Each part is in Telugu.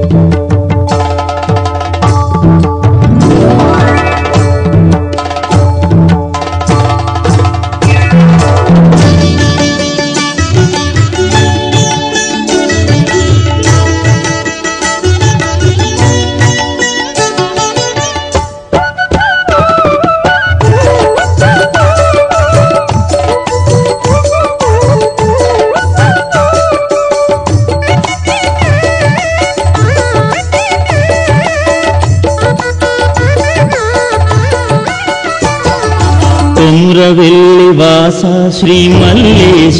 కుమ్రవెల్లి వాస శ్రీ మల్లేశ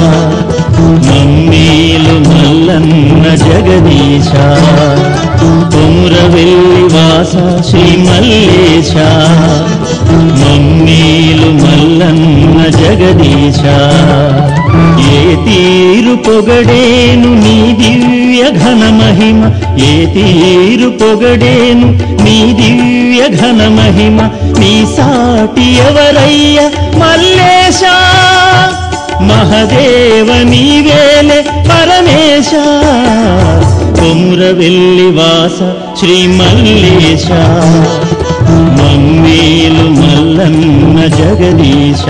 మమ్మీలు మల్లన్న జగదీశ కుమ్రవెల్లి వాస శ్రీ మల్లేశ మమ్మీలు మల్లన్న జగదీశ ఏ తీరు పొగడేను నీ దివ్య ఘన మహిమ ఏ తీరు పొగడేను నీ దివ్య ఘన మహిమ నీ సాటి ఎవరయ్య మల్లేశ మహదేవ నీవేలే పరమేశ కొమురవెల్లి వాస శ్రీ మల్లేశ మమ్మీలు మల్లన్న జగదీశ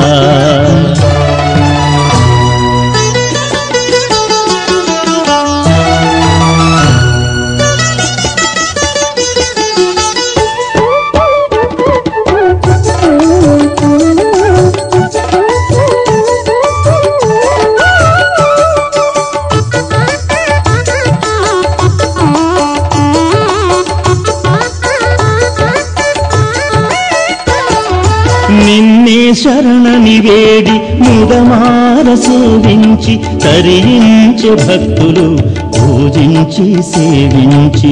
నిన్నే శరణని వేడి ముదమార సేవించి తరించే భక్తులు పూజించి సేవించి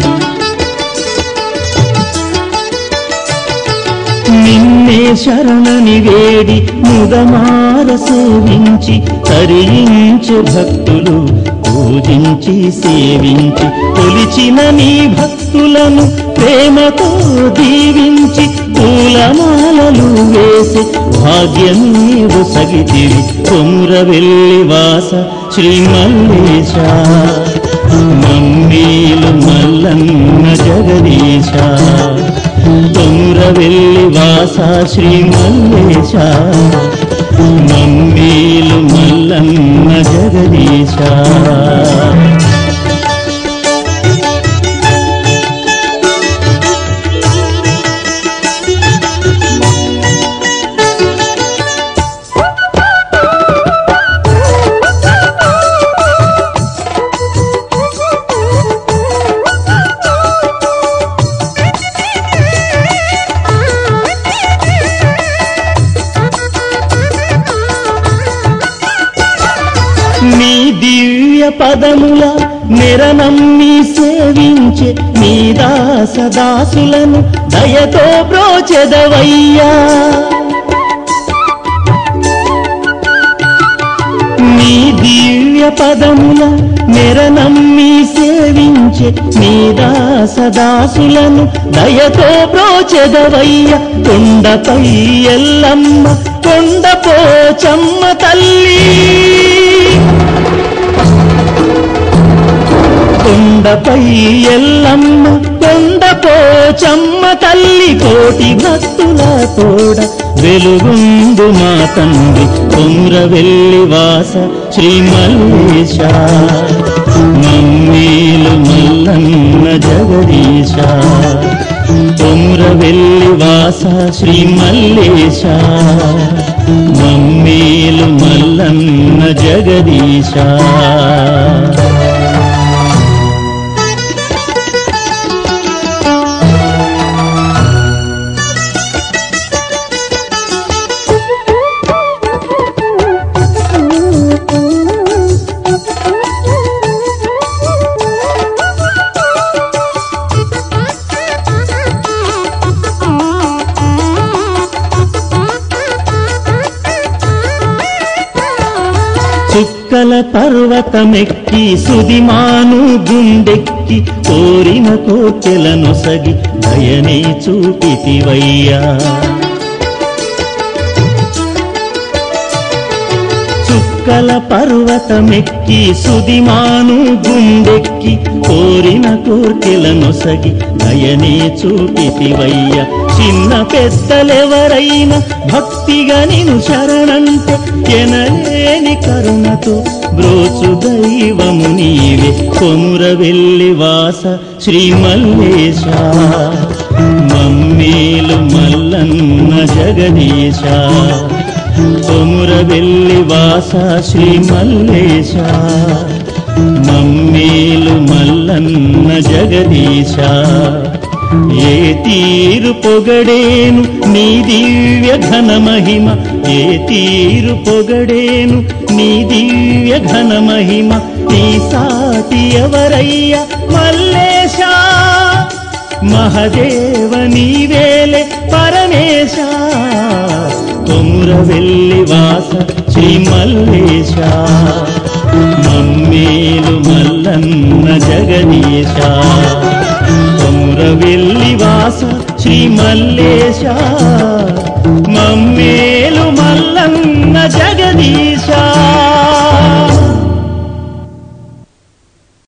నిన్నే శరణని వేడి ముదమార సేవించి తరించే భక్తులు పూజించి సేవించి కొలిచిన నీ భక్తులను ప్రేమతో దీవించి పూలమాలలు వేసి భాగ్యమేవు సగితివి కొమురవెల్లి వాస శ్రీ మల్లేశ మమ్మీలు మల్లన్న జగదీశ కొమురవెల్లి వాస శ్రీ మల్లేశ మమ్మీలు మల్లన్న జగదీశ నీ దివ్య పదముల నిరనమ్మి సేవించే నీ దాస దాసులను దయతో బ్రోచెదవయ్యా నీ దివ్య పదముల నిరనమ్మి సేవించే నీ దాస దాసులను దయతో బ్రోచెదవయ్య కొండపై ఎల్లమ్మ కొండపోచమ్మ తల్లి కొండపై ఎల్లమ్మ కొండపోచమ్మ తల్లి కోటి భక్తుల తోడ వెలుగుందు మా తండ్రి కొమ్రవెల్లి వాస శ్రీ మల్లేశ మమ్మీలు మల్లన్న జగదీశ కొమ్రవెల్లి వాస శ్రీ మల్లేశ మమ్మీలు మల్లన్న జగదీశ చుక్కల పర్వతమెక్కి సుదిమాను గుండెక్కి కోరిన కోటెలను సగి దయనే చూపితివయ్యా చుక్కల పర్వతమెక్కి సుదిమాను గుండెక్కి కోరి కోరిన కోర్కెలనొసగి దయనే చూపితివయ్య చిన్న పెద్దలెవరైనా భక్తిగా నిను శరణంటే ఎనలేని కరుణతో బ్రోచు దైవము నీవే కొముర వెళ్ళి వాస శ్రీ మల్లేశ మమ్మేలు మల్లన్న జగదీశ కొముర వెళ్ళి వాస శ్రీ మల్లేశ మమ్మేలు మల్లన్న జగదీశ ఏ తీరు పొగడేను నీ దివ్య ఘన మహిమ ఏ తీరు పొగడేను నీ దివ్య ఘన మహిమ నీ సాటి ఎవరయ్య మల్లేశ మహదేవ నీవేలే పరమేశ కొముర వెళ్ళి వాస శ్రీ మల్లేశ మమ్మేలు మల్లన్న జగదీశ కొముర వెళ్ళి వాస శ్రీ మల్లేశ